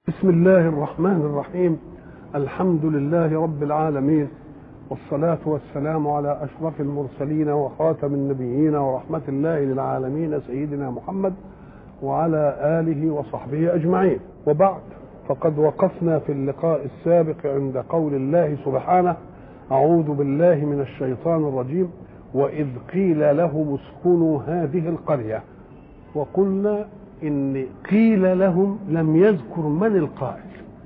بسم الله الرحمن الرحيم الحمد لله رب العالمين والصلاة والسلام على أشرف المرسلين وخاتم النبيين ورحمة الله للعالمين سيدنا محمد وعلى آله وصحبه أجمعين وبعد فقد وقفنا في اللقاء السابق عند قول الله سبحانه أعوذ بالله من الشيطان الرجيم وإذ قيل لهم اسكنوا هذه القرية وقلنا إن قيل لهم لم يذكر من القائل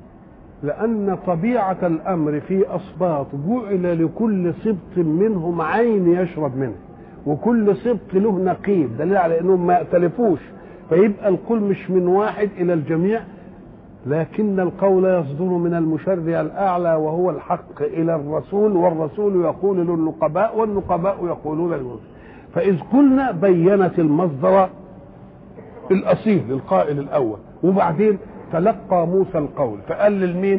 لأن طبيعة الأمر في أسباط جعل لكل سبط منهم عين يشرب منه وكل سبط له نقيب دليل على أنهم ما يأتلفوش فيبقى القول مش من واحد إلى الجميع لكن القول يصدر من المشرع الأعلى وهو الحق إلى الرسول والرسول يقول للنقباء والنقباء يقولون للمسلمين فإذ قلنا بينت المصدر الأصيل القائل الأول وبعدين تلقى موسى القول فقال للمين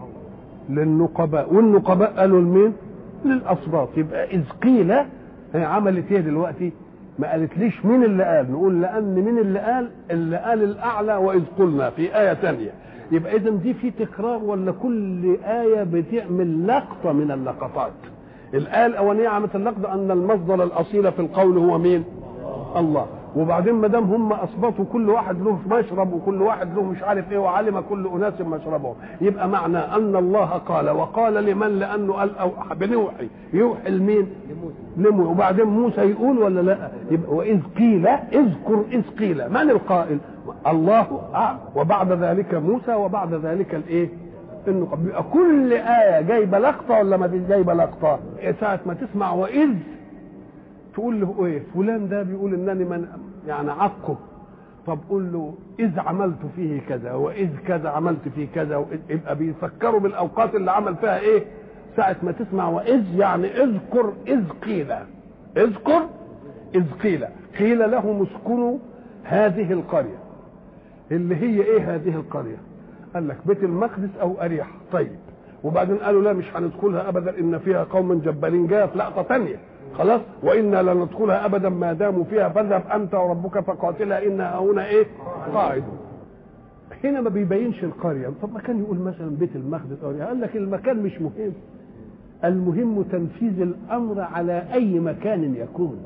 للنقباء والنقباء قالوا لمين للأصباط يبقى إذ قيل هي عملت ايه دلوقتي ما قالتليش مين اللي قال نقول لأن مين اللي قال اللي قال الأعلى وإذ قلنا في آية ثانية يبقى إذا دي في تكرار ولا كل آية بتعمل لقطة من اللقطات الآية الأولانية عملت اللقطة أن المصدر الأصيل في القول هو مين الله وبعدين ما دام هم اثبتوا كل واحد له مشرب وكل واحد له مش عارف ايه وعلم كل اناس مشربهم يبقى معنى ان الله قال وقال لمن لانه قال أو بنوحي يوحي لمين؟ لموسى وبعدين موسى يقول ولا لا؟ يبقى واذ قيل اذكر اذ قيل من القائل؟ الله آه وبعد ذلك موسى وبعد ذلك الايه؟ انه بيبقى كل ايه جايبه لقطه ولا ما فيش جايبه لقطه؟ ساعه ما تسمع واذ تقول له ايه فلان ده بيقول انني من يعني عقه طب قول له اذ عملت فيه كذا واذ كذا عملت فيه كذا يبقى بيفكروا بالاوقات اللي عمل فيها ايه ساعة ما تسمع واذ يعني اذكر اذ قيل اذكر اذ قيل قيل لهم اسكنوا هذه القرية اللي هي ايه هذه القرية قال لك بيت المقدس او اريحة طيب وبعدين قالوا لا مش هندخلها ابدا ان فيها قوم جبارين جايه في لقطه ثانيه خلاص وانا لن ندخلها ابدا ما داموا فيها فاذهب انت وربك فقاتلا انا هنا ايه قاعدون هنا ما بيبينش القريه طب ما كان يقول مثلا بيت المقدس او قال لك المكان مش مهم المهم تنفيذ الامر على اي مكان يكون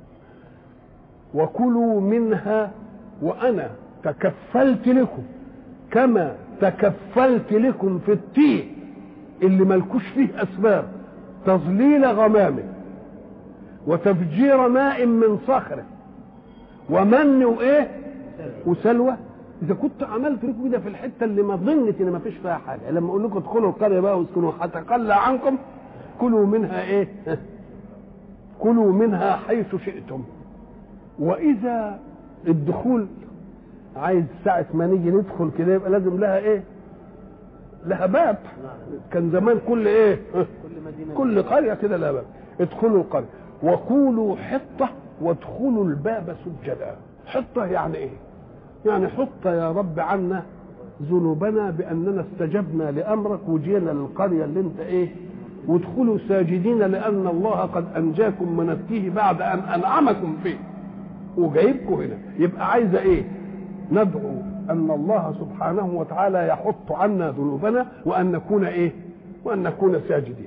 وكلوا منها وانا تكفلت لكم كما تكفلت لكم في التيه اللي ملكوش فيه اسباب تظليل غمامه وتفجير ماء من صخره ومن وايه وسلوى اذا كنت عملت لكم كده في الحته اللي ما ظنت ان ما فيش فيها حاجه لما اقول لكم ادخلوا القريه بقى واسكنوا هتقلى عنكم كلوا منها ايه كلوا منها حيث شئتم واذا الدخول عايز ساعة ما نيجي ندخل كده يبقى لازم لها ايه لها باب كان زمان كل ايه كل قرية كده لها باب ادخلوا القرية وقولوا حطة وادخلوا الباب سجدا حطة يعني ايه يعني حط يا رب عنا ذنوبنا باننا استجبنا لامرك وجينا للقرية اللي انت ايه وادخلوا ساجدين لان الله قد انجاكم من التيه بعد ان انعمكم فيه وجايبكم هنا يبقى عايزه ايه ندعو ان الله سبحانه وتعالى يحط عنا ذنوبنا وان نكون ايه وان نكون ساجدين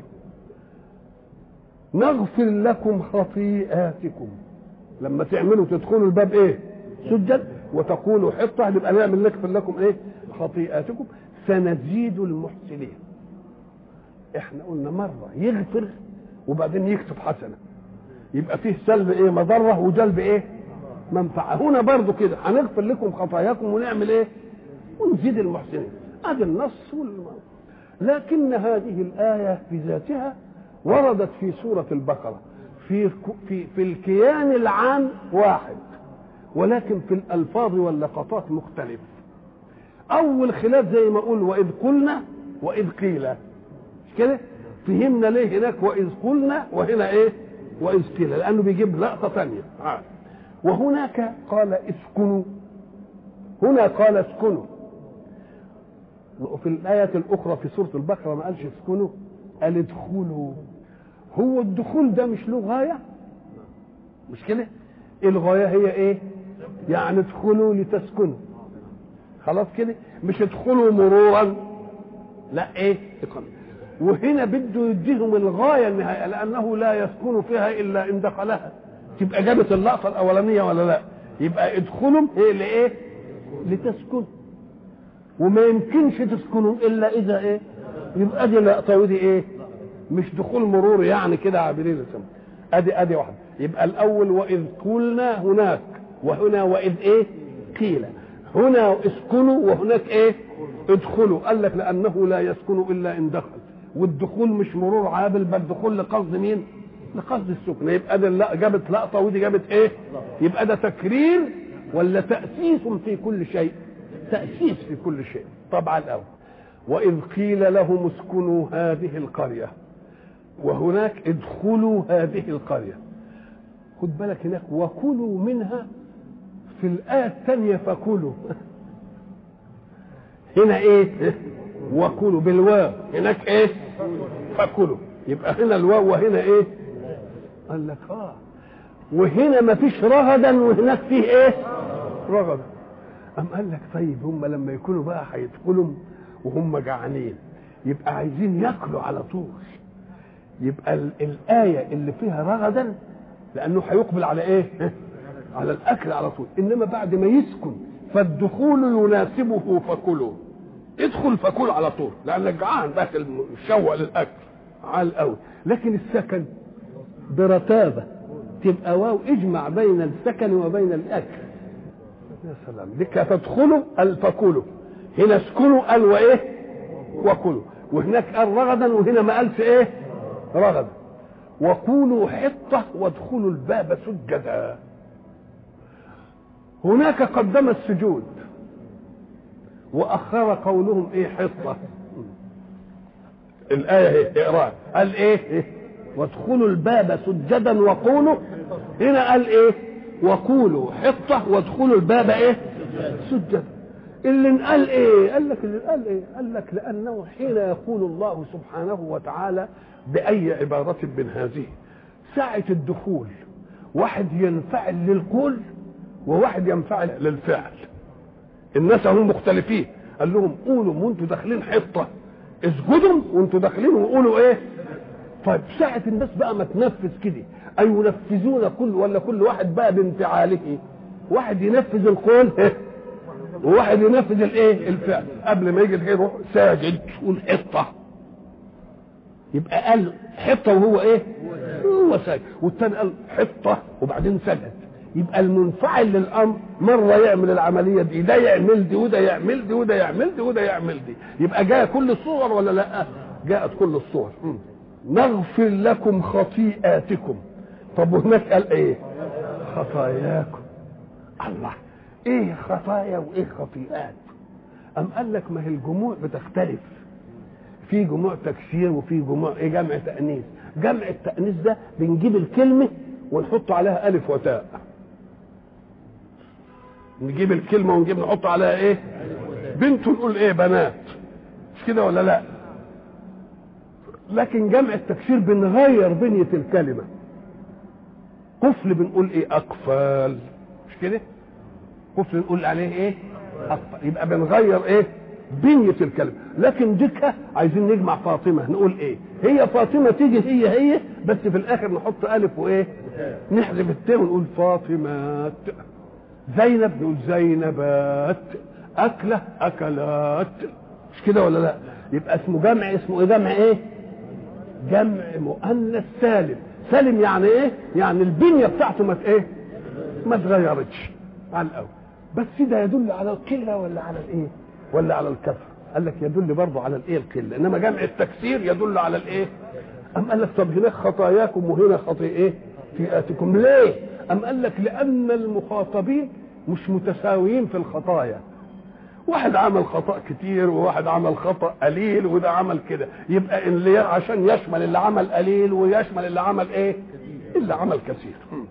نغفر لكم خطيئاتكم لما تعملوا تدخلوا الباب ايه سجد وتقولوا حطه نبقى نعمل نغفر لكم ايه خطيئاتكم سنزيد المحسنين احنا قلنا مره يغفر وبعدين يكتب حسنه يبقى فيه سلب ايه مضره وجلب ايه منفعه هنا برضو كده هنغفر لكم خطاياكم ونعمل ايه ونزيد المحسنين ادي النص والم... لكن هذه الايه في ذاتها وردت في سوره البقره في في في الكيان العام واحد ولكن في الالفاظ واللقطات مختلف اول خلاف زي ما اقول واذ قلنا واذ قيل مش كده فهمنا ليه هناك واذ قلنا وهنا ايه واذ قيل لانه بيجيب لقطه ثانيه آه. وهناك قال اسكنوا هنا قال اسكنوا وفي الآية الأخرى في سورة البقرة ما قالش اسكنوا قال ادخلوا هو الدخول ده مش له غاية مش كده الغاية هي ايه يعني ادخلوا لتسكنوا خلاص كده مش ادخلوا مرورا لا ايه إقامة. وهنا بده يديهم الغايه النهائيه لانه لا يسكن فيها الا ان دخلها تبقى جابت اللقطه الاولانيه ولا لا يبقى ادخلوا ايه لايه لتسكنوا وما يمكنش تسكنوا الا اذا ايه يبقى دي لقطه ودي ايه مش دخول مرور يعني كده عابرين السماء ادي ادي واحده يبقى الاول واذ قلنا هناك وهنا واذ ايه قيل هنا اسكنوا وهناك ايه ادخلوا قال لك لانه لا يسكن الا ان دخل والدخول مش مرور عابل بل دخول لقصد مين لقصد السكن يبقى ده لا جابت لقطه ودي جابت ايه يبقى ده تكرير ولا تاسيس في كل شيء تاسيس في كل شيء طبعا الاول واذ قيل لهم اسكنوا هذه القريه وهناك ادخلوا هذه القريه خد بالك هناك وكلوا منها في الآية الثانية فكلوا هنا ايه وكلوا بالواو هناك ايه فكلوا يبقى هنا الواو وهنا ايه قال لك اه وهنا ما فيش رغدا وهناك فيه ايه رغدا أم قال لك طيب هم لما يكونوا بقى هيدخلوا وهم جعانين يبقى عايزين ياكلوا على طول يبقى ال- الآية اللي فيها رغدا لأنه هيقبل على إيه؟ على الأكل على طول إنما بعد ما يسكن فالدخول يناسبه فكلوا ادخل فكل على طول لأنك جعان بقى مشوق للأكل عال قوي لكن السكن برتابة تبقى واو اجمع بين السكن وبين الأكل يا سلام لك تدخلوا قال فكلوا هنا اسكنوا قال وايه وكلوا وهناك قال رغدا وهنا ما قالش ايه رغدا وقولوا حطة وادخلوا الباب سجدا هناك قدم السجود وأخر قولهم ايه حطة الآية هي اقرأ قال ايه, إيه؟ وادخلوا الباب سجدا وقولوا هنا قال ايه وقولوا حطة وادخلوا الباب ايه سجدا اللي قال ايه قال لك اللي قال ايه قال لك لانه حين يقول الله سبحانه وتعالى باي عباره من هذه ساعه الدخول واحد ينفعل للقول وواحد ينفعل للفعل الناس هم مختلفين قال لهم قولوا وانتوا داخلين حطه اسجدوا وانتوا داخلين وقولوا ايه طيب ساعة الناس بقى ما تنفذ كده أي ينفذون كل ولا كل واحد بقى بانفعاله واحد ينفذ القول وواحد ينفذ الايه الفعل قبل ما يجي الخير يروح ساجد يقول حطه يبقى قال حطه وهو ايه هو ساجد والتاني قال حطه وبعدين سجد يبقى المنفعل للامر مره يعمل العمليه دي ده يعمل دي وده يعمل دي وده يعمل دي وده يعمل دي يبقى جاء كل الصور ولا لا جاءت كل الصور م. نغفر لكم خطيئاتكم طب وهناك قال ايه خطاياكم الله ايه خطايا وايه خطيئات ام قال لك ما هي الجموع بتختلف في جموع تكسير وفي جموع ايه جمع تانيث جمع التانيث ده بنجيب الكلمه ونحط عليها الف وتاء نجيب الكلمه ونجيب نحط عليها ايه بنت نقول ايه بنات مش كده ولا لا لكن جمع التكسير بنغير بنيه الكلمه قفل بنقول ايه اقفال مش كده قفل نقول عليه ايه أقفل. يبقى بنغير ايه بنية الكلمة لكن ديك عايزين نجمع فاطمة نقول ايه هي فاطمة تيجي هي هي بس في الاخر نحط الف وايه نحذف التاء ونقول فاطمات زينب نقول زينبات أكلة أكلات مش كده ولا لا يبقى اسمه جمع اسمه ايه جمع ايه جمع مؤنث سالم سالم يعني ايه يعني البنية بتاعته ما ايه ما اتغيرتش على الاول بس ده يدل على القله ولا على الايه ولا على الكثره قال لك يدل برضه على الايه القله انما جمع التكسير يدل على الايه ام قال لك طب هناك خطاياكم وهنا خطيئه ايه فئاتكم ليه ام قال لك لان المخاطبين مش متساويين في الخطايا واحد عمل خطا كتير وواحد عمل خطا قليل وده عمل كده يبقى اللي عشان يشمل اللي عمل قليل ويشمل اللي عمل ايه اللي عمل كثير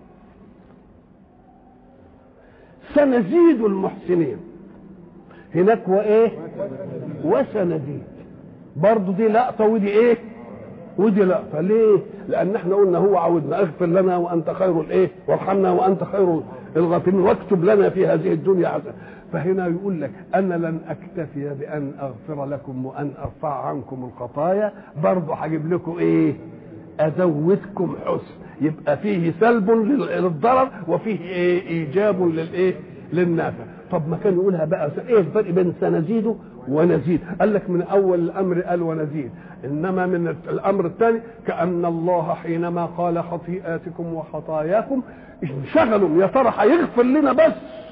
سنزيد المحسنين هناك وايه وسنزيد برضه دي لقطه ودي ايه ودي لقطه ليه لان احنا قلنا هو عودنا اغفر لنا وانت خير الايه وارحمنا وانت خير الغافرين واكتب لنا في هذه الدنيا حسنه فهنا يقول لك انا لن اكتفي بان اغفر لكم وان ارفع عنكم الخطايا برضه هجيب لكم ايه ازودكم حسن يبقى فيه سلب للضرر وفيه ايه ايجاب للايه للنافع طب ما كان يقولها بقى ايه الفرق بين سنزيده ونزيد قال لك من اول الامر قال ونزيد انما من الامر الثاني كان الله حينما قال خطيئاتكم وخطاياكم انشغلوا يا ترى هيغفر لنا بس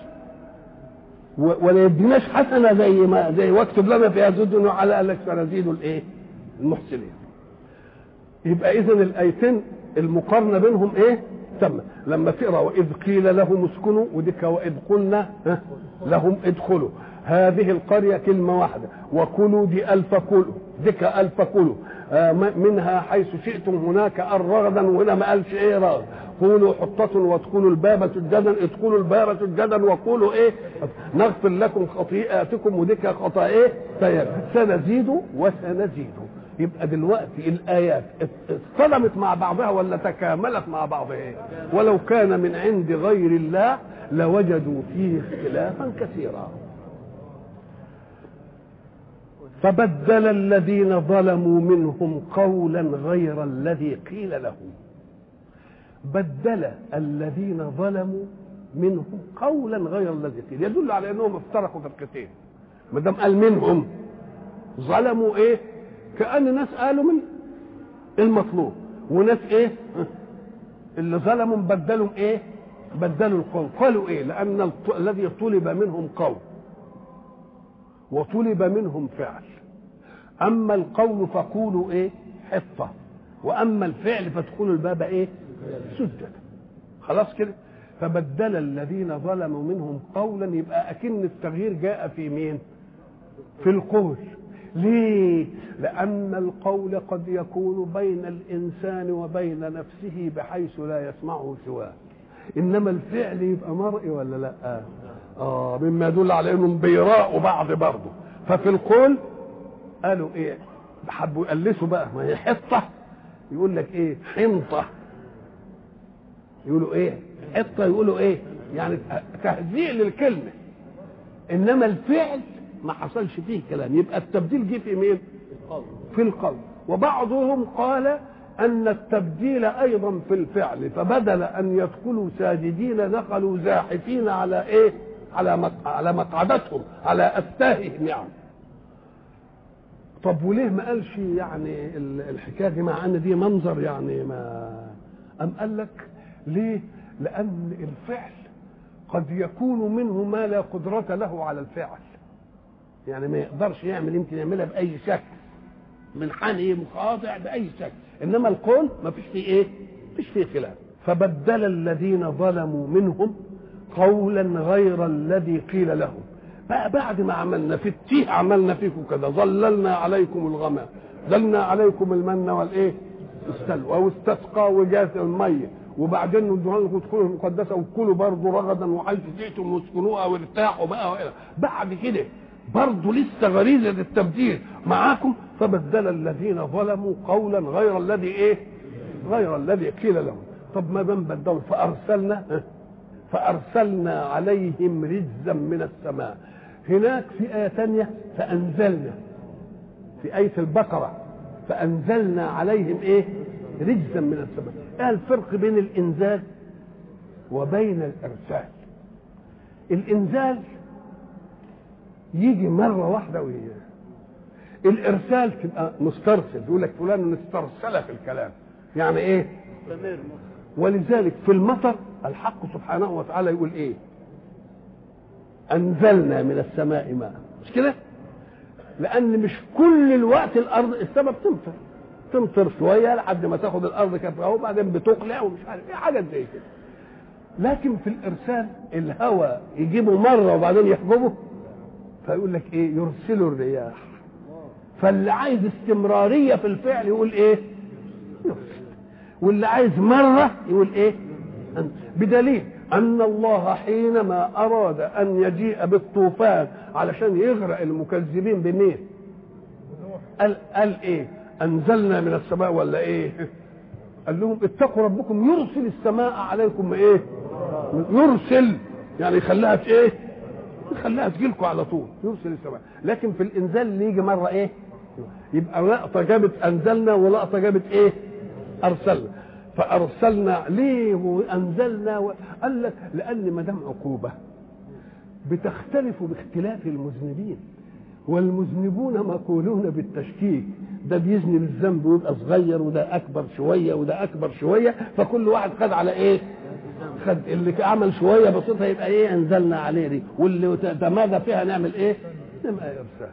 ولا يديناش حسنه زي ما زي واكتب لنا في هذه الدنيا على قال لك سنزيد الايه المحسنين يبقى اذا الايتين المقارنه بينهم ايه تم لما تقرا واذ قيل لهم اسكنوا وديك واذ قلنا لهم ادخلوا هذه القريه كلمه واحده وكلوا دي الف كلوا ديك الف كلوا آه منها حيث شئتم هناك الرغدا وهنا ما قالش ايه رغد قولوا حطة وادخلوا الباب سجدا ادخلوا الباب سجدا وقولوا ايه نغفر لكم خطيئاتكم وديك خطا ايه سنزيد وسنزيد يبقى دلوقتي الايات اصطدمت مع بعضها ولا تكاملت مع بعضها إيه؟ ولو كان من عند غير الله لوجدوا فيه اختلافا كثيرا فبدل الذين ظلموا منهم قولا غير الذي قيل لهم بدل الذين ظلموا منهم قولا غير الذي قيل يدل على انهم افترقوا فرقتين ما دام قال منهم ظلموا ايه كأن ناس قالوا من المطلوب وناس ايه اللي ظلموا بدلوا ايه بدلوا القول قالوا ايه لان الذي طلب منهم قول وطلب منهم فعل اما القول فقولوا ايه حطه واما الفعل فادخلوا الباب ايه سجدا خلاص كده فبدل الذين ظلموا منهم قولا يبقى اكن التغيير جاء في مين في القول ليه لان القول قد يكون بين الانسان وبين نفسه بحيث لا يسمعه سواه انما الفعل يبقى مرئي ولا لا اه مما يدل على انهم بيراءوا بعض برضه ففي القول قالوا ايه حبوا يقلسوا بقى ما هي حطه يقول لك ايه حنطه يقولوا ايه حطه يقولوا ايه يعني تهزيء للكلمه انما الفعل ما حصلش فيه كلام يبقى التبديل جه في مين في القول وبعضهم قال ان التبديل ايضا في الفعل فبدل ان يدخلوا ساجدين دخلوا زاحفين على ايه على مق... على مقعدتهم على استاههم يعني طب وليه ما قالش يعني الحكايه دي مع ان دي منظر يعني ما ام قال لك ليه لان الفعل قد يكون منه ما لا قدرة له على الفعل يعني ما يقدرش يعمل يمكن يعملها بأي شكل منحني مخاضع بأي شكل إنما القول ما فيش فيه إيه فيش فيه خلاف فبدل الذين ظلموا منهم قولا غير الذي قيل لهم بقى بعد ما عملنا في التيه عملنا فيكم كذا ظللنا عليكم الغمام ظلنا عليكم المن والايه السلوى واستسقى وجاءت الميه وبعدين ندوها لكم ادخلوا المقدسه وكلوا برضه رغدا وحيث جئتم واسكنوها وارتاحوا بقى وإلى. بعد كده برضه لسه غريزه التبديل معاكم فبدل الذين ظلموا قولا غير الذي ايه؟ غير الذي قيل لهم طب ما دام بدلوا فارسلنا فارسلنا عليهم رجزا من السماء هناك في ايه ثانيه فانزلنا في ايه البقره فانزلنا عليهم ايه؟ رجزا من السماء ايه الفرق بين الانزال وبين الارسال الانزال يجي مره واحده ويجي الارسال تبقى مسترسل يقول لك فلان استرسل في الكلام يعني ايه ولذلك في المطر الحق سبحانه وتعالى يقول ايه انزلنا من السماء ماء مش كده لان مش كل الوقت الارض السماء بتمطر تمطر شويه لحد ما تاخد الارض كفاها وبعدين بتقلع ومش عارف ايه حاجات زي كده لكن في الارسال الهواء يجيبه مره وبعدين يحجبه فيقول لك ايه يرسلوا الرياح فاللي عايز استمراريه في الفعل يقول ايه يرسل واللي عايز مره يقول ايه بدليل ان الله حينما اراد ان يجيء بالطوفان علشان يغرق المكذبين بمين قال قال ايه انزلنا من السماء ولا ايه قال لهم اتقوا ربكم يرسل السماء عليكم ايه يرسل يعني يخليها في ايه يخليها تجيلكم على طول يرسل السماء لكن في الانزال اللي يجي مره ايه يبقى لقطه جابت انزلنا ولقطه جابت ايه ارسلنا فارسلنا ليه وانزلنا و... قال لك لان ما دام عقوبه بتختلف باختلاف المذنبين والمذنبون مقولون بالتشكيك ده بيزني الذنب ويبقى صغير وده اكبر شويه وده اكبر شويه فكل واحد خد على ايه؟ خد اللي عمل شويه بسيطه يبقى ايه انزلنا عليه دي واللي تمادى فيها نعمل ايه؟ نبقى ارسال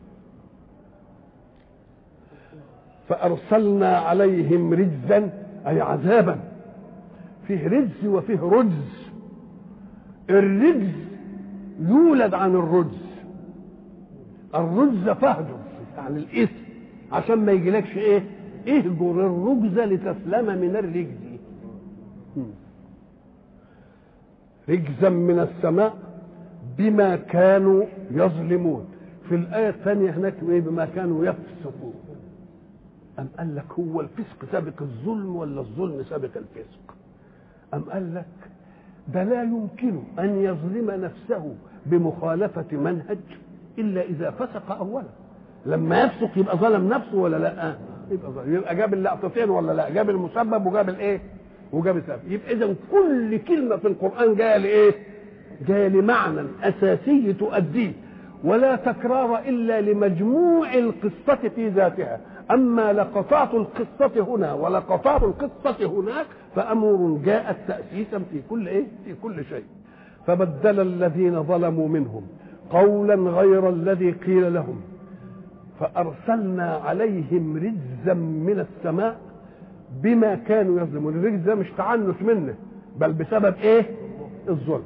فارسلنا عليهم رجزا اي عذابا فيه رجز وفيه رجز الرجز يولد عن الرجز الرجز فهجر يعني الاسم عشان ما يجيلكش ايه اهجر الرجز لتسلم من الرجز رجزا من السماء بما كانوا يظلمون في الآية الثانية هناك إيه بما كانوا يفسقون أم قال لك هو الفسق سابق الظلم ولا الظلم سابق الفسق أم قال لك ده لا يمكن أن يظلم نفسه بمخالفة منهج إلا إذا فسق أولا لما يفسق يبقى ظلم نفسه ولا لا يبقى ظلم يبقى جاب اللقطتين ولا لا جاب المسبب وجاب الايه وجاب السبب يبقى اذا كل كلمه في القران جايه لايه جايه لمعنى اساسي تؤديه ولا تكرار الا لمجموع القصه في ذاتها اما لقطات القصه هنا ولقطات القصه هناك فامر جاءت تاسيسا في كل ايه في كل شيء فبدل الذين ظلموا منهم قولا غير الذي قيل لهم فارسلنا عليهم رجزا من السماء بما كانوا يظلمون الرجز ده مش تعنت منه بل بسبب ايه الظلم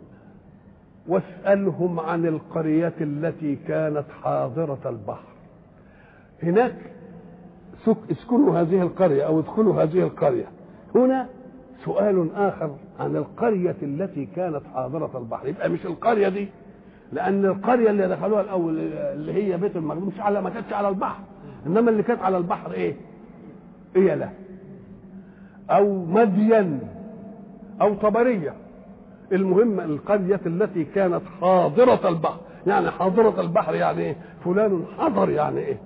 واسالهم عن القريه التي كانت حاضره البحر هناك اسكنوا هذه القريه او ادخلوا هذه القريه هنا سؤال اخر عن القريه التي كانت حاضره البحر يبقى مش القريه دي لان القريه اللي دخلوها الاول اللي هي بيت المقدس مش على ما كانتش على البحر انما اللي كانت على البحر ايه ايله او مدين او طبريه المهم القريه التي كانت حاضره البحر يعني حاضره البحر يعني ايه فلان حضر يعني ايه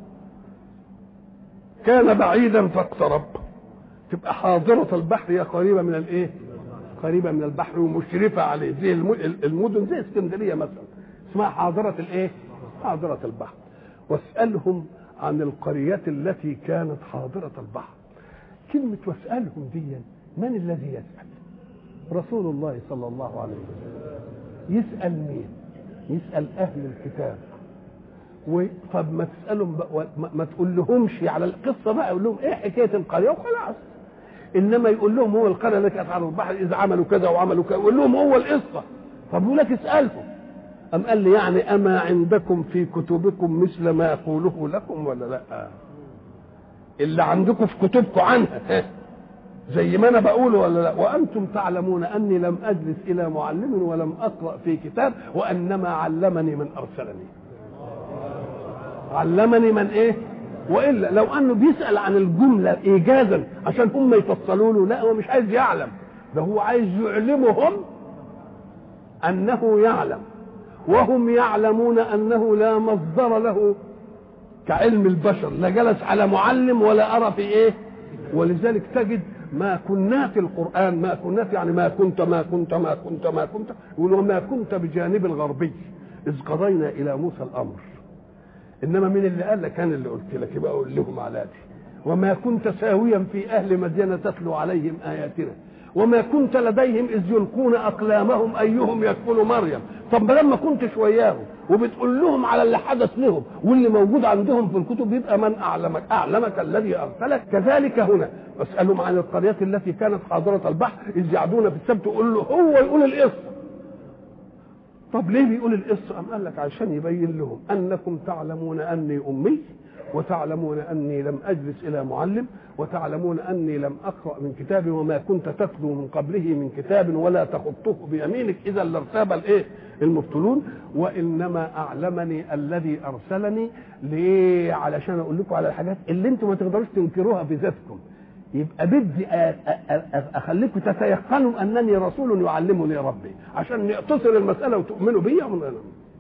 كان بعيدا فاقترب تبقى حاضره البحر هي قريبه من الايه قريبه من البحر ومشرفه عليه زي المدن زي اسكندريه مثلا اسمها حاضرة الايه؟ حاضرة البحر واسألهم عن القرية التي كانت حاضرة البحر كلمة واسألهم دي من الذي يسأل؟ رسول الله صلى الله عليه وسلم يسأل مين؟ يسأل أهل الكتاب طب ما تسألهم بقى ما تقول لهمش على القصة بقى يقول لهم ايه حكاية القرية وخلاص انما يقول لهم هو القرية اللي كانت على البحر اذا عملوا كذا وعملوا كذا يقول لهم هو القصة طب يقول لك اسألهم أم قال لي يعني أما عندكم في كتبكم مثل ما يقوله لكم ولا لا اللي عندكم في كتبكم عنها زي ما أنا بقول ولا لا وأنتم تعلمون أني لم أجلس إلى معلم ولم أقرأ في كتاب وأنما علمني من أرسلني علمني من إيه والا لو انه بيسال عن الجمله ايجازا عشان هم يفصلوا له لا هو مش عايز يعلم ده هو عايز يعلمهم انه يعلم وهم يعلمون انه لا مصدر له كعلم البشر لا جلس على معلم ولا ارى في ايه ولذلك تجد ما كنات القران ما كنات يعني ما كنت ما كنت ما كنت ما كنت يقولوا ما كنت بجانب الغربي اذ قضينا الى موسى الامر انما مين اللي قال لك انا اللي قلت لك يبقى اقول لهم على دي وما كنت ساويا في اهل مدينه تتلو عليهم اياتنا وما كنت لديهم اذ يلقون اقلامهم ايهم يكفل مريم طب ما لما كنتش وياهم وبتقول لهم على اللي حدث لهم واللي موجود عندهم في الكتب يبقى من اعلمك اعلمك الذي ارسلك كذلك هنا اسالهم عن القريه التي كانت حاضره البحر اذ يعدون في السبت يقول له هو يقول القصه طب ليه بيقول القصه ام قال لك عشان يبين لهم انكم تعلمون اني امي وتعلمون اني لم اجلس الى معلم وتعلمون اني لم اقرا من كتاب وما كنت تتلو من قبله من كتاب ولا تخطه بيمينك اذا لارتاب الايه المبطلون وانما اعلمني الذي ارسلني ليه علشان اقول لكم على الحاجات اللي انتم ما تقدروش تنكروها في ذاتكم يبقى بدي اخليكم تتيقنوا انني رسول يعلمني ربي عشان نقتصر المساله وتؤمنوا بي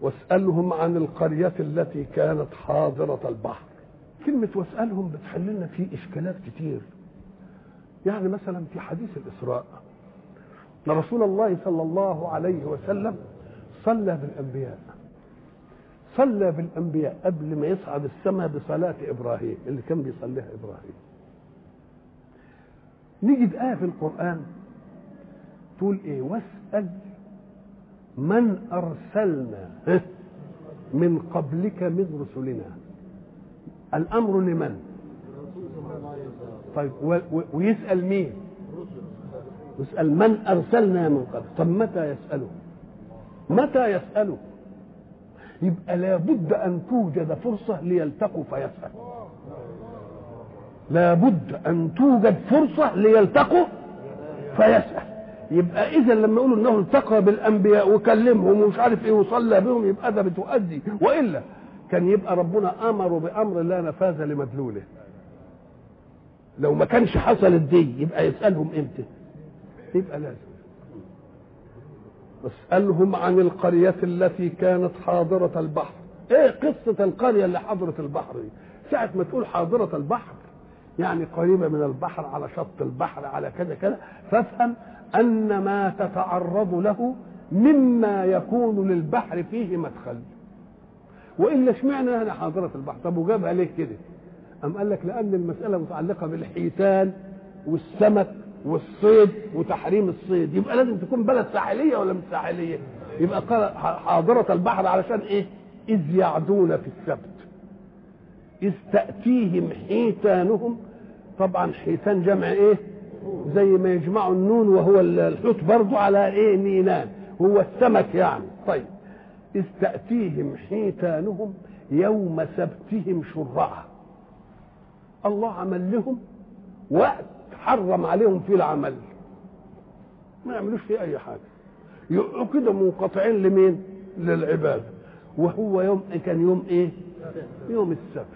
واسألهم عن القرية التي كانت حاضرة البحر كلمة واسألهم بتحل لنا فيه إشكالات كتير يعني مثلا في حديث الإسراء ان رسول الله صلى الله عليه وسلم صلى بالأنبياء صلى بالأنبياء قبل ما يصعد السماء بصلاة إبراهيم اللي كان بيصليها إبراهيم نجد آية في القرآن تقول إيه واسأل من أرسلنا من قبلك من رسلنا الأمر لمن طيب و و ويسأل مين يسأل من أرسلنا من قبل طب متى يسأله متى يسأله يبقى لابد أن توجد فرصة ليلتقوا فيسأل لابد أن توجد فرصة ليلتقوا فيسأل يبقى إذا لما يقولوا أنه التقى بالأنبياء وكلمهم ومش عارف إيه وصلى بهم يبقى ده بتؤدي وإلا كان يبقى ربنا أمر بأمر لا نفاذ لمدلوله لو ما كانش حصلت دي يبقى يسألهم إمتى يبقى لازم واسألهم عن القرية التي كانت حاضرة البحر ايه قصة القرية اللي حضرة البحر دي ساعة ما تقول حاضرة البحر يعني قريبة من البحر على شط البحر على كذا كذا فافهم أن ما تتعرض له مما يكون للبحر فيه مدخل وإلا اشمعنى هنا حاضرة البحر طب وجابها ليه كده أم قال لك لأن المسألة متعلقة بالحيتان والسمك والصيد وتحريم الصيد يبقى لازم تكون بلد ساحليه ولا مش ساحليه يبقى قال حاضره البحر علشان ايه اذ يعدون في السبت اذ تاتيهم حيتانهم طبعا حيتان جمع ايه زي ما يجمعوا النون وهو الحوت برضه على ايه نينان هو السمك يعني طيب اذ تاتيهم حيتانهم يوم سبتهم شرعا الله عمل لهم وقت حرم عليهم فيه العمل ما يعملوش فيه اي حاجه يبقوا كده منقطعين لمين للعباده وهو يوم كان يوم ايه يوم السبت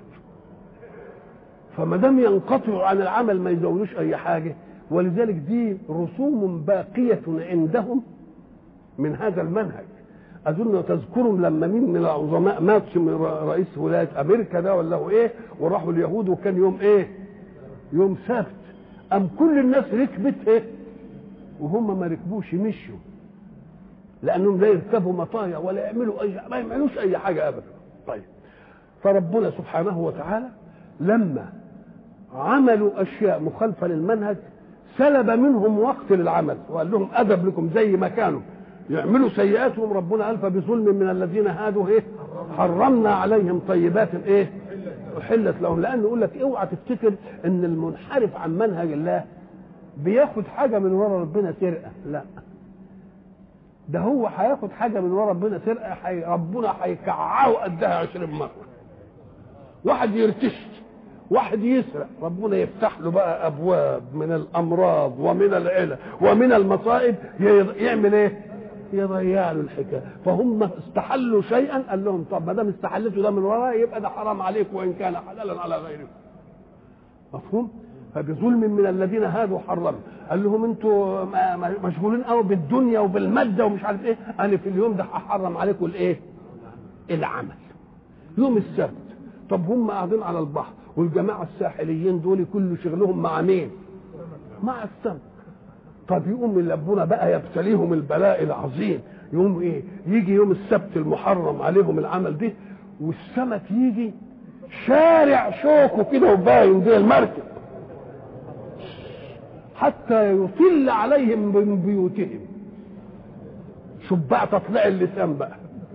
فما دام ينقطعوا عن العمل ما يزودوش اي حاجه ولذلك دي رسوم باقيه عندهم من هذا المنهج اظن تذكرهم لما مين من العظماء مات من رئيس ولايه امريكا ده ولا هو ايه وراحوا اليهود وكان يوم ايه يوم سبت أم كل الناس ركبت ايه وهم ما ركبوش مشوا لأنهم لا يركبوا مطايا ولا يعملوا أي ما يعملوش أي حاجة أبدا طيب فربنا سبحانه وتعالى لما عملوا أشياء مخالفة للمنهج سلب منهم وقت للعمل وقال لهم أدب لكم زي ما كانوا يعملوا سيئاتهم ربنا ألف بظلم من الذين هادوا إيه حرمنا عليهم طيبات إيه احلت لهم لان يقول لك اوعى تفتكر ان المنحرف عن منهج الله بياخد حاجه من ورا ربنا سرقه لا ده هو هياخد حاجه من ورا ربنا سرقه حي ربنا هيكععه قدها عشرين مره واحد يرتش واحد يسرق ربنا يفتح له بقى ابواب من الامراض ومن العلة ومن المصائب يعمل ايه يضيع له الحكايه فهم استحلوا شيئا قال لهم طب ما دام استحلتوا ده من وراء يبقى ده حرام عليكم وان كان حلالا على غيركم مفهوم فبظلم من الذين هادوا حرم قال لهم انتوا مشغولين قوي بالدنيا وبالماده ومش عارف ايه انا في اليوم ده هحرم عليكم الايه العمل يوم السبت طب هم قاعدين على البحر والجماعه الساحليين دول كل شغلهم مع مين مع السمك طب يقوم ربنا بقى يبتليهم البلاء العظيم يقوم ايه يجي يوم السبت المحرم عليهم العمل ده والسمك يجي شارع شوكه كده وباين زي المركب حتى يطل عليهم من بيوتهم شوف بقى تطلع اللسان بقى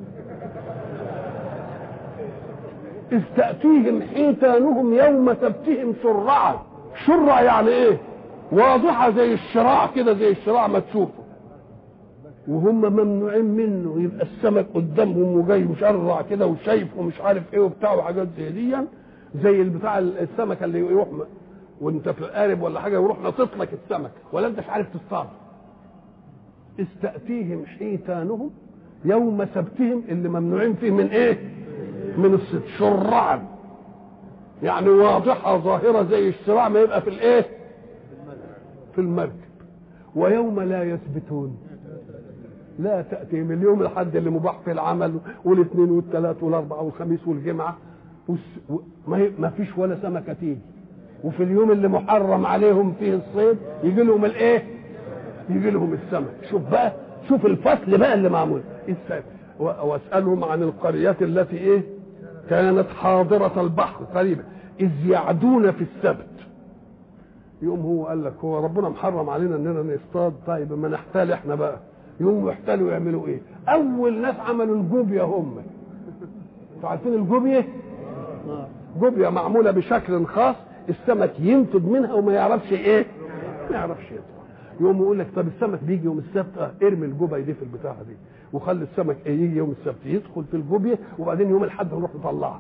إذ تأتيهم حيتانهم يوم سبتهم شرعا شرع يعني ايه واضحة زي الشراع كده زي الشراع ما تشوفه وهم ممنوعين منه يبقى السمك قدامهم وجاي مشرع كده وشايف ومش عارف ايه وبتاع وحاجات زي دي زي البتاع السمكه اللي يروح وانت في القارب ولا حاجه يروح ناطط لك السمك ولا انت مش عارف تصطاد إذ تأتيهم حيتانهم يوم سبتهم اللي ممنوعين فيه من ايه؟ من الصيد شرعا يعني واضحه ظاهره زي الشراع ما يبقى في الايه؟ في المركب ويوم لا يثبتون لا تأتيهم اليوم الحد اللي مباح في العمل والاثنين والثلاث والاربعة والخميس والجمعة والس- و- ما هي- ما فيش ولا سمكة تيجي وفي اليوم اللي محرم عليهم فيه الصيد يجي لهم الايه يجي لهم السمك شوف بقى شوف الفصل بقى اللي معمول السمك و- واسالهم عن القرية التي ايه كانت حاضرة البحر قريبا اذ يعدون في السبت يقوم هو قال لك هو ربنا محرم علينا اننا نصطاد طيب ما نحتال احنا بقى يقوموا يحتالوا يعملوا ايه اول ناس عملوا الجوبيا هم انتوا عارفين الجوبيا جوبيا معموله بشكل خاص السمك ينفد منها وما يعرفش ايه ما يعرفش يطلع يقوم يقول لك طب السمك بيجي يوم السبت اه ارمي الجوبيا دي في البتاعه دي وخلي السمك ايه يجي يوم السبت يدخل في الجوبيا وبعدين يوم الاحد نروح نطلعه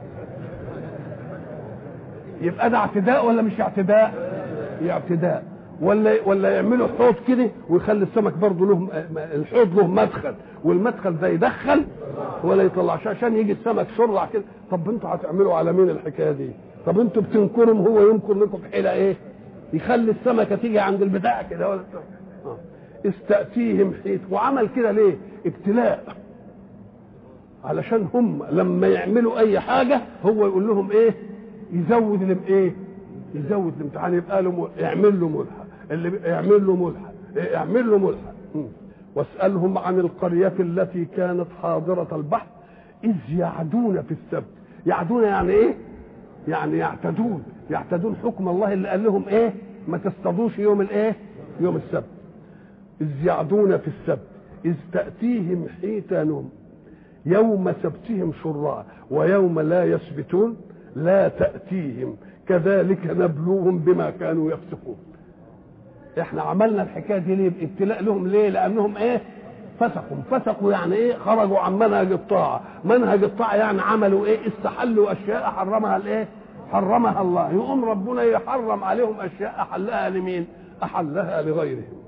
يبقى ده اعتداء ولا مش اعتداء اعتداء ولا ولا يعملوا حوض كده ويخلي السمك برضه له الحوض له مدخل والمدخل ده يدخل ولا يطلعش عشان يجي السمك سرع كده طب انتوا هتعملوا على مين الحكايه دي طب انتوا بتنكرهم هو ينكر لكم حيله ايه يخلي السمكه تيجي عند البتاع كده ولا آه. استأتيهم حيث وعمل كده ليه ابتلاء علشان هم لما يعملوا اي حاجه هو يقول لهم ايه يزود لهم ايه يزود الامتحان يبقى له م- يعمل له ملحق اللي بي- يعمل له ملحق إيه، يعمل له ملحق مم. واسالهم عن القريه التي كانت حاضره البحر اذ يعدون في السبت يعدون يعني ايه يعني يعتدون يعتدون حكم الله اللي قال لهم ايه ما تصطادوش يوم الايه يوم السبت اذ يعدون في السبت اذ تاتيهم حيتانهم يوم سبتهم شرعا ويوم لا يسبتون لا تأتيهم كذلك نبلوهم بما كانوا يفسقون احنا عملنا الحكايه دي ليه ابتلاء لهم ليه لانهم ايه فسقوا فسقوا يعني ايه خرجوا عن منهج الطاعه منهج الطاعه يعني عملوا ايه استحلوا اشياء حرمها الايه حرمها الله يقوم ربنا يحرم عليهم اشياء احلها لمين احلها لغيرهم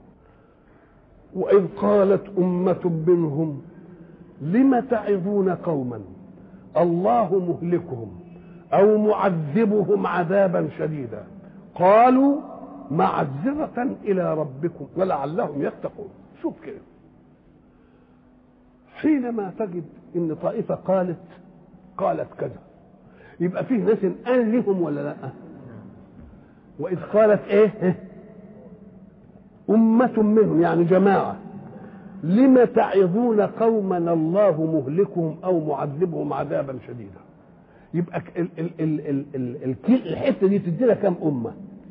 واذ قالت امه منهم لم تعظون قوما الله مهلكهم او معذبهم عذابا شديدا قالوا معذرة إلى ربكم ولعلهم يتقون شوف كده حينما تجد إن طائفة قالت قالت كذا يبقى فيه ناس قال لهم ولا لا وإذ قالت إيه أمة منهم يعني جماعة لم تعظون قوما الله مهلكهم أو معذبهم عذابا شديدا يبقى ال ال ال ال ال ال الحتة دي تدينا كم أمة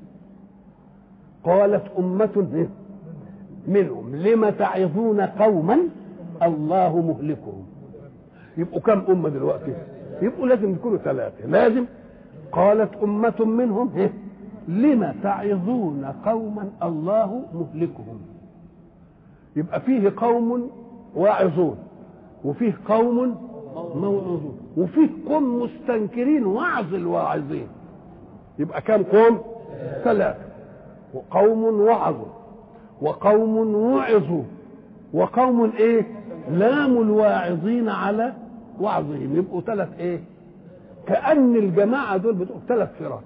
قالت أمة منهم لم تعظون قوما الله مهلكهم يبقوا كم أمة دلوقتي يبقوا لازم يكونوا ثلاثة لازم قالت أمة منهم لم تعظون قوما الله مهلكهم يبقى فيه قوم واعظون وفيه قوم موعظون وفيه قوم مستنكرين وعظ الواعظين يبقى كم قوم ثلاثة وقوم وعظوا وقوم وعظوا وقوم ايه لاموا الواعظين على وعظهم يبقوا ثلاث ايه كأن الجماعة دول بتبقوا ثلاث فرق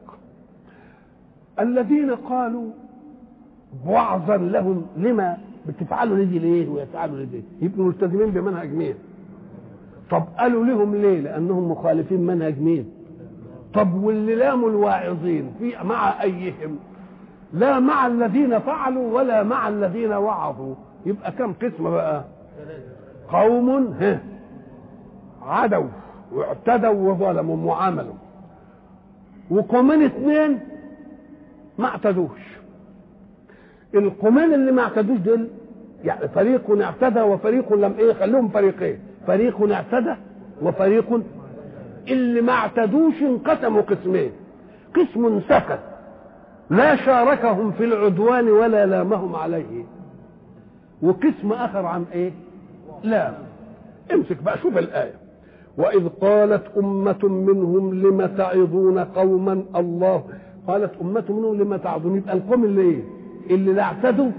الذين قالوا وعظا لهم لما بتفعلوا لدي ليه ويفعلوا لدي يبقوا ملتزمين بمنهج مين طب قالوا لهم ليه لانهم مخالفين منهج مين طب واللي لاموا الواعظين في مع ايهم لا مع الذين فعلوا ولا مع الذين وعظوا يبقى كم قسم بقى قوم ها عدوا واعتدوا وظلموا وعملوا وقومين اثنين ما اعتدوش القومين اللي ما اعتدوش دول يعني فريق اعتدى وفريق لم ايه خليهم فريقين فريق اعتدى وفريق اللي ما اعتدوش انقسموا قسمين قسم سكت لا شاركهم في العدوان ولا لامهم عليه وقسم اخر عن ايه لا امسك بقى شوف الايه واذ قالت امه منهم لم تعظون قوما الله قالت امه منهم لم تعظون يبقى القوم اللي ايه اللي لا اعتدوا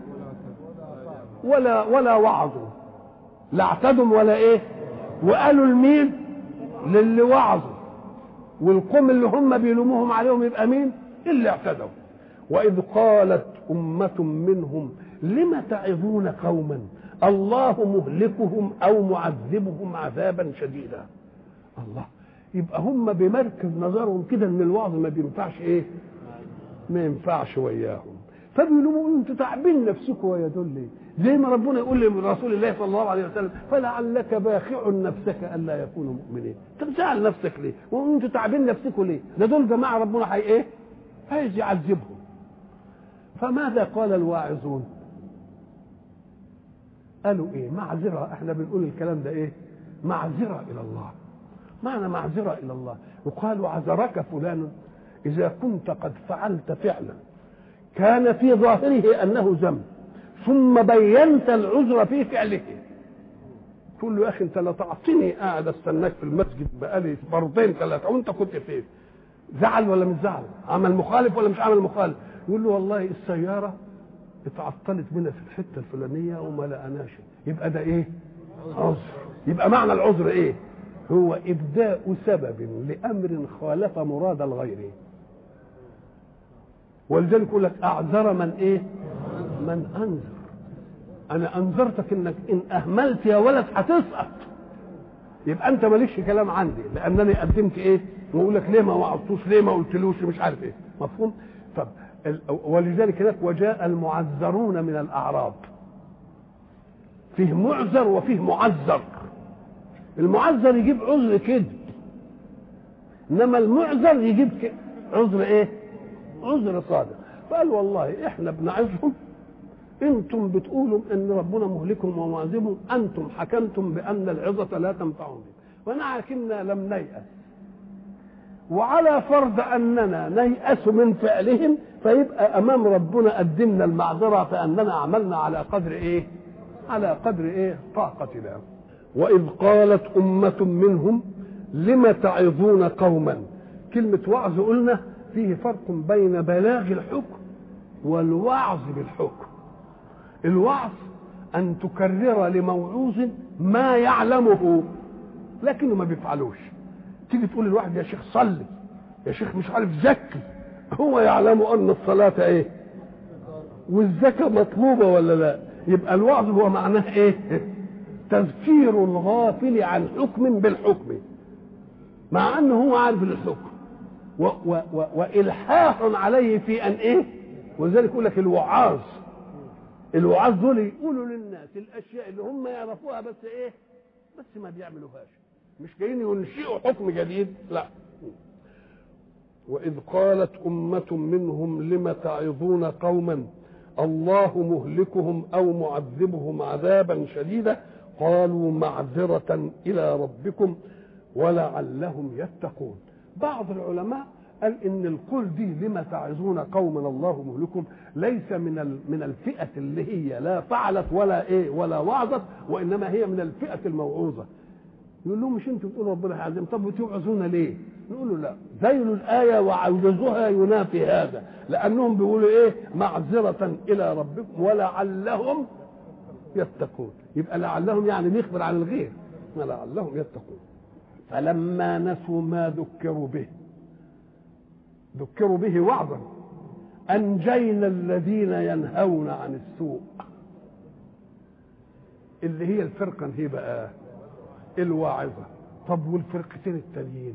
ولا ولا وعظوا لا اعتدوا ولا ايه وقالوا لمين للي وعظوا والقوم اللي هم بيلوموهم عليهم يبقى مين اللي اعتدوا واذ قالت امه منهم لم تعظون قوما الله مهلكهم او معذبهم عذابا شديدا الله يبقى هم بمركز نظرهم كده ان الوعظ ما بينفعش ايه ما ينفعش وياهم فبيقولوا انتوا تعبين نفسكم ويا دول ليه زي ما ربنا يقول لرسول الله صلى الله عليه وسلم فلعلك باخع نفسك الا يكونوا مؤمنين انت بتزعل نفسك ليه وانتوا تعبين نفسكم ليه ده دول جماعه ربنا هي ايه عايز يعذبهم فماذا قال الواعظون قالوا ايه معذره احنا بنقول الكلام ده ايه معذره الى الله معنى معذره الى الله وقالوا عذرك فلان اذا كنت قد فعلت فعلا كان في ظاهره انه ذنب ثم بينت العذر في فعله تقول له يا اخي انت لا تعطيني قاعد استناك في المسجد بقالي مرتين ثلاثه وانت كنت فين؟ زعل ولا مش زعل؟ عمل مخالف ولا مش عمل مخالف؟ يقول له والله السياره اتعطلت بنا في الحته الفلانيه وما لقناش يبقى ده ايه؟ عذر يبقى معنى العذر ايه؟ هو ابداء سبب لامر خالف مراد الغير ولذلك يقول لك اعذر من ايه؟ من انذر انا انذرتك انك ان اهملت يا ولد هتسقط يبقى انت مالكش كلام عندي لانني قدمت ايه واقول لك ليه ما وعظتوش ليه ما قلتلوش مش عارف ايه مفهوم طب ولذلك هناك وجاء المعذرون من الاعراب فيه معذر وفيه معذر المعذر يجيب عذر كذب انما المعذر يجيب عذر ايه عذر صادق فقال والله احنا بنعظهم انتم بتقولوا ان ربنا مهلكهم ومعذبهم انتم حكمتم بان العظه لا تنفعهم ولكننا لم نيأس وعلى فرض اننا نيأس من فعلهم فيبقى امام ربنا قدمنا المعذره فاننا عملنا على قدر ايه؟ على قدر ايه؟ طاقتنا. واذ قالت امه منهم لم تعظون قوما كلمه وعظ قلنا فيه فرق بين بلاغ الحكم والوعظ بالحكم. الوعظ ان تكرر لموعوظ ما يعلمه لكنه ما بيفعلوش تيجي تقول للواحد يا شيخ صلي يا شيخ مش عارف زكي هو يعلم ان الصلاه ايه والزكاه مطلوبه ولا لا يبقى الوعظ هو معناه ايه تذكير الغافل عن حكم بالحكم مع انه هو عارف الحكم و و و والحاح عليه في ان ايه ولذلك يقول لك الوعاظ الوعاظ دول يقولوا للناس الاشياء اللي هم يعرفوها بس ايه بس ما بيعملوهاش مش جايين ينشئوا حكم جديد لا واذ قالت امه منهم لم تعظون قوما الله مهلكهم او معذبهم عذابا شديدا قالوا معذره الى ربكم ولعلهم يتقون بعض العلماء قال ان القول دي لما تعظون قوما الله مهلكهم ليس من من الفئه اللي هي لا فعلت ولا ايه ولا وعظت وانما هي من الفئه الموعوظه يقول لهم مش انتوا بتقولوا ربنا هيعزم طب بتوعظونا ليه؟ نقول له لا ذيل الايه وعوجزها ينافي هذا لانهم بيقولوا ايه؟ معذره الى ربكم ولعلهم يتقون يبقى لعلهم يعني بيخبر عن الغير ولعلهم يتقون فلما نسوا ما ذكروا به ذكروا به وعظا أنجينا الذين ينهون عن السوء اللي هي الفرقة هي بقى الواعظة طب والفرقتين التانيين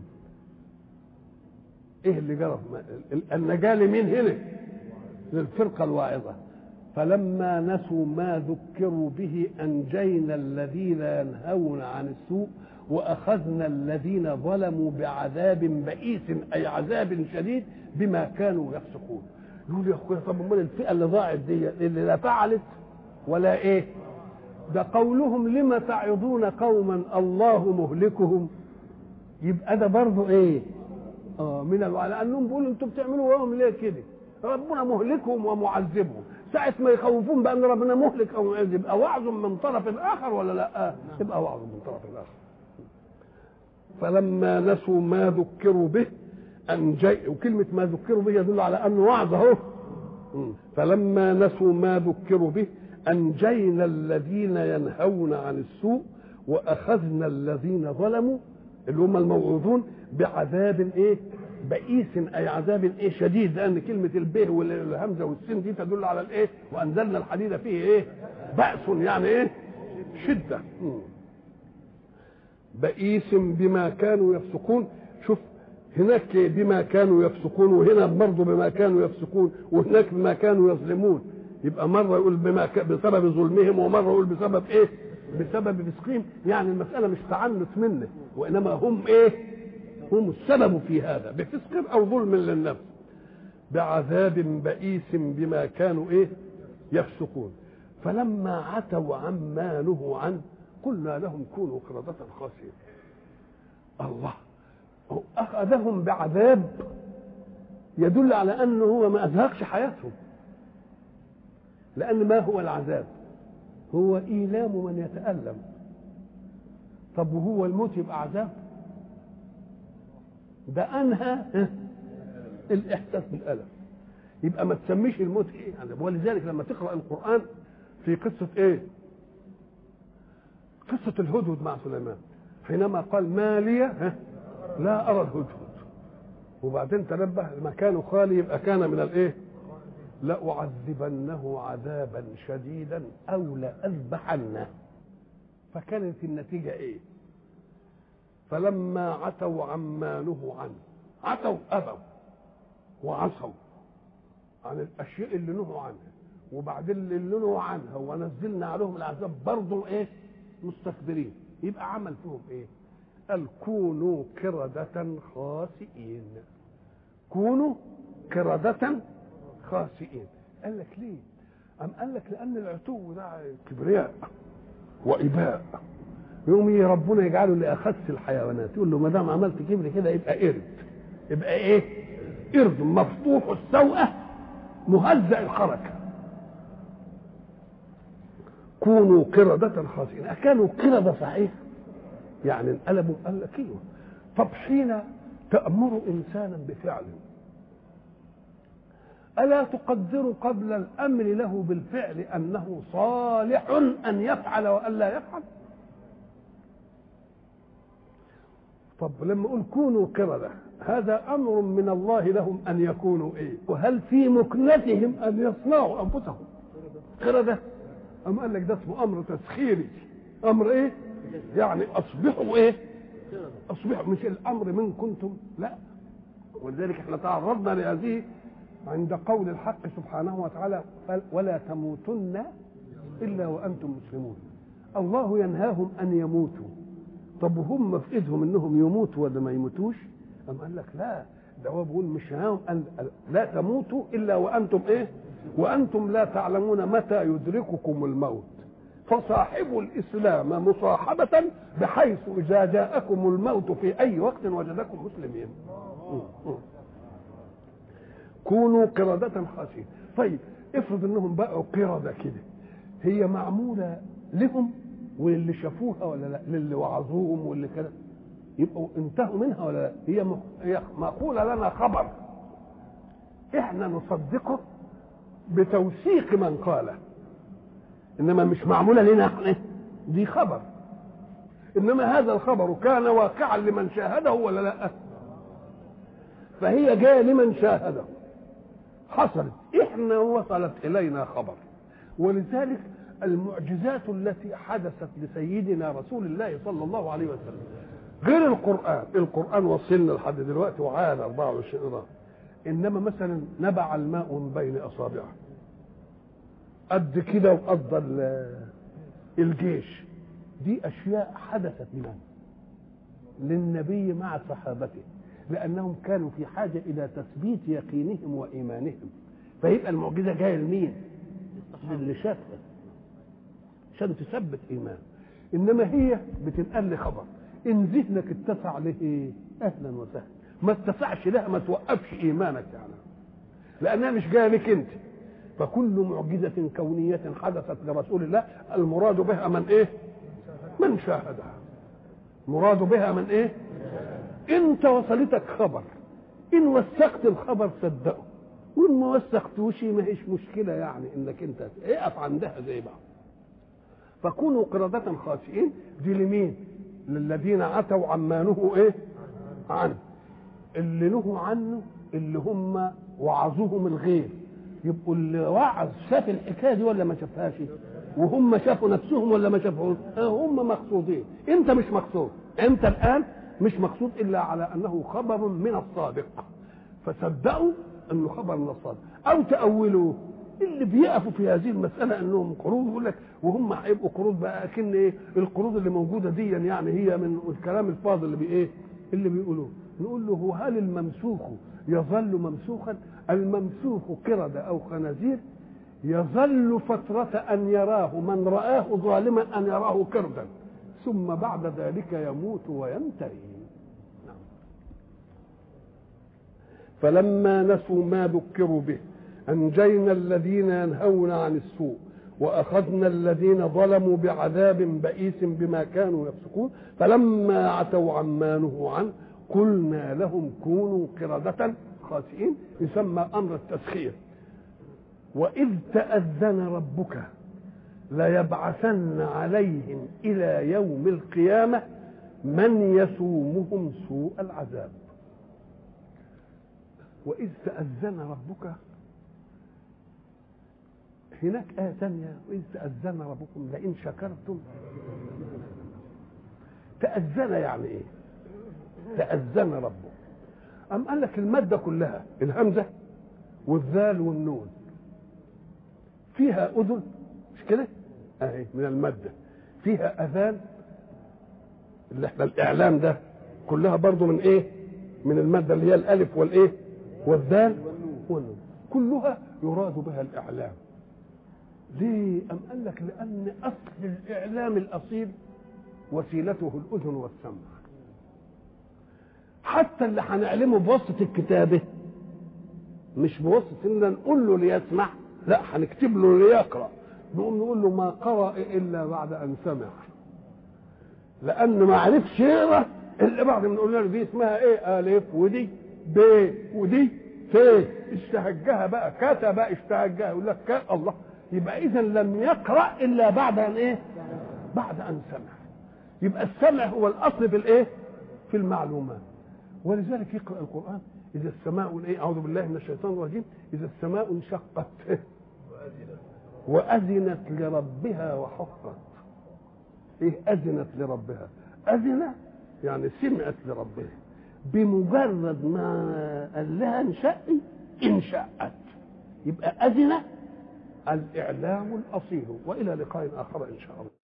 ايه اللي جرى النجاة لمين هنا للفرقة الواعظة فلما نسوا ما ذكروا به أنجينا الذين ينهون عن السوء واخذنا الذين ظلموا بعذاب بئيس اي عذاب شديد بما كانوا يفسقون يقول يا اخويا طب امال الفئه اللي ضاعت دي اللي لا فعلت ولا ايه ده قولهم لما تعظون قوما الله مهلكهم يبقى ده برضه ايه اه من الوعي لانهم بيقولوا انتوا بتعملوا وهم ليه كده ربنا مهلكهم ومعذبهم ساعة ما يخوفون بأن ربنا مهلك أو معذب يبقى وعظ من طرف آخر ولا لا؟ يبقى وعظ من طرف آخر. فلما نسوا ما ذكروا به أنجي وكلمة ما ذكروا به يدل على أنه وعظ أهو فلما نسوا ما ذكروا به أنجينا الذين ينهون عن السوء وأخذنا الذين ظلموا اللي هم الموعوظون بعذاب إيه؟ بئيس أي عذاب إيه شديد لأن كلمة البه والهمزة والسين دي تدل على الإيه؟ وأنزلنا الحديد فيه إيه؟ بأس يعني إيه؟ شدة بئيس بما كانوا يفسقون شوف هناك بما كانوا يفسقون وهنا برضه بما كانوا يفسقون وهناك بما كانوا يظلمون يبقى مرة يقول بما ك... بسبب ظلمهم ومرة يقول بسبب ايه بسبب فسقهم يعني المسألة مش تعنت منه وإنما هم ايه هم السبب في هذا بفسق أو ظلم للنفس بعذاب بئيس بما كانوا ايه يفسقون فلما عتوا عما نهوا عنه قلنا لهم كونوا قردة خاسئين الله أخذهم بعذاب يدل على أنه هو ما أزهقش حياتهم لأن ما هو العذاب هو إيلام من يتألم طب وهو الموت يبقى عذاب ده أنهى الإحساس بالألم يبقى ما تسميش الموت إيه عذاب ولذلك لما تقرأ القرآن في قصة إيه قصة الهدهد مع سليمان حينما قال ما لي لا أرى الهدهد وبعدين تنبه مكانه خالي يبقى كان من الإيه لأعذبنه عذابا شديدا أو لأذبحنه فكانت النتيجة إيه فلما عتوا عما نهوا عنه عتوا أبوا وعصوا عن الأشياء اللي نهوا عنها وبعدين اللي نهوا عنها ونزلنا عليهم العذاب برضه إيه مستكبرين يبقى عمل فيهم إيه قال كونوا كردة خاسئين كونوا كردة خاسئين قال لك ليه أم قال لك لأن العتو ده كبرياء وإباء يوم ربنا يجعله لأخس الحيوانات يقول له ما دام عملت كبر كده يبقى قرد يبقى ايه قرد مفتوح السوءة مهزأ الحركة كونوا قردة خاسئين أكانوا قردة صحيح يعني انقلبوا قال لك ايوه طب حين تأمر إنسانا بفعل ألا تقدر قبل الأمر له بالفعل أنه صالح أن يفعل وألا يفعل طب لما أقول كونوا قردة هذا أمر من الله لهم أن يكونوا إيه وهل في مكنتهم أن يصنعوا أنفسهم قردة أم قال لك ده اسمه أمر تسخيري أمر إيه يعني أصبحوا إيه أصبحوا مش الأمر من كنتم لا ولذلك احنا تعرضنا لهذه عند قول الحق سبحانه وتعالى قال ولا تموتن الا وانتم مسلمون الله ينهاهم ان يموتوا طب هم في ايدهم انهم يموتوا ولا ما يموتوش أم قال لك لا ده هو بيقول مش نهاهم ان لا تموتوا الا وانتم ايه وانتم لا تعلمون متى يدرككم الموت فصاحبوا الاسلام مصاحبه بحيث اذا جاءكم الموت في اي وقت وجدكم مسلمين كونوا قردة خاسئين طيب افرض انهم بقوا قردة كده هي معمولة لهم وللي شافوها ولا لا للي وعظوهم واللي كده يبقوا انتهوا منها ولا لا هي م... هي مقولة لنا خبر احنا نصدقه بتوثيق من قاله انما مش معمولة لنا احنا دي خبر انما هذا الخبر كان واقعا لمن شاهده ولا لا فهي جايه لمن شاهده حصلت احنا وصلت الينا خبر ولذلك المعجزات التي حدثت لسيدنا رسول الله صلى الله عليه وسلم غير القرآن القرآن وصلنا لحد دلوقتي وعاد 24 قراءة إنما مثلا نبع الماء من بين أصابعه قد كده وقضى الجيش دي أشياء حدثت لمن؟ للنبي مع صحابته لانهم كانوا في حاجه الى تثبيت يقينهم وايمانهم فيبقى المعجزه جايه لمين؟ للي شافها عشان تثبت ايمان انما هي بتنقل لي خبر ان ذهنك اتسع له اهلا وسهلا ما اتسعش لها ما توقفش ايمانك يعني لانها مش جايه لك انت فكل معجزه كونيه حدثت لرسول الله المراد بها من ايه؟ من شاهدها مراد بها من ايه؟ انت وصلتك خبر ان وثقت الخبر صدقه وان ما وثقتوش ما هيش مشكله يعني انك انت اقف عندها زي بعض فكونوا قردة خاسئين دي لمين؟ للذين عتوا عما نهوا ايه؟ عنه اللي نهوا عنه اللي هم وعظوهم الغير يبقوا اللي وعظ شاف الحكايه دي ولا ما شافهاش؟ وهم شافوا نفسهم ولا ما شافوش هم مقصودين انت مش مقصود انت الان مش مقصود الا على انه خبر من الصادق فصدقوا انه خبر من الصادق او تاولوا اللي بيقفوا في هذه المساله انهم قروض يقول لك وهم هيبقوا قروض بقى اكن ايه القروض اللي موجوده دي يعني هي من الكلام الفاضل اللي بايه اللي بيقولوه نقول له هل الممسوخ يظل ممسوخا الممسوخ قردة او خنازير يظل فترة أن يراه من رآه ظالما أن يراه قردا ثم بعد ذلك يموت وينتهي نعم. فلما نسوا ما ذكروا به أنجينا الذين ينهون عن السوء وأخذنا الذين ظلموا بعذاب بئيس بما كانوا يفسقون فلما عتوا عما نهوا عنه قلنا لهم كونوا قردة خاسئين يسمى أمر التسخير وإذ تأذن ربك ليبعثن عليهم إلى يوم القيامة من يسومهم سوء العذاب وإذ تأذن ربك هناك آية ثانية وإذ تأذن ربكم لئن شكرتم تأذن يعني إيه؟ تأذن ربه أم قال لك المادة كلها الهمزة والذال والنون فيها أذن مش كده؟ أهي من المادة فيها أذان اللي احنا الإعلام ده كلها برضو من إيه؟ من المادة اللي هي الألف والإيه؟ والذال والنون كلها يراد بها الإعلام ليه؟ أم قال لك لأن أصل الإعلام الأصيل وسيلته الأذن والسمع حتى اللي هنعلمه بواسطة الكتابة مش بواسطة إن نقول له ليسمع لا هنكتب له ليقرأ نقوم نقول له ما قرأ إلا بعد أن سمع لأن ما عرفش يقرأ إلا بعد ما نقول له دي اسمها إيه ألف ودي ب ودي ف استهجها بقى كتب استهجها يقول لك ك- الله يبقى إذا لم يقرأ إلا بعد أن إيه؟ بعد أن سمع يبقى السمع هو الأصل في الإيه؟ في المعلومات ولذلك يقرأ القرآن إذا السماء الإيه؟ أعوذ بالله من الشيطان الرجيم إذا السماء انشقت وأذنت لربها وحقت إيه أذنت لربها أذن يعني سمعت لربها بمجرد ما قال لها انشقي انشقت يبقى أذن الإعلام الأصيل وإلى لقاء آخر إن شاء الله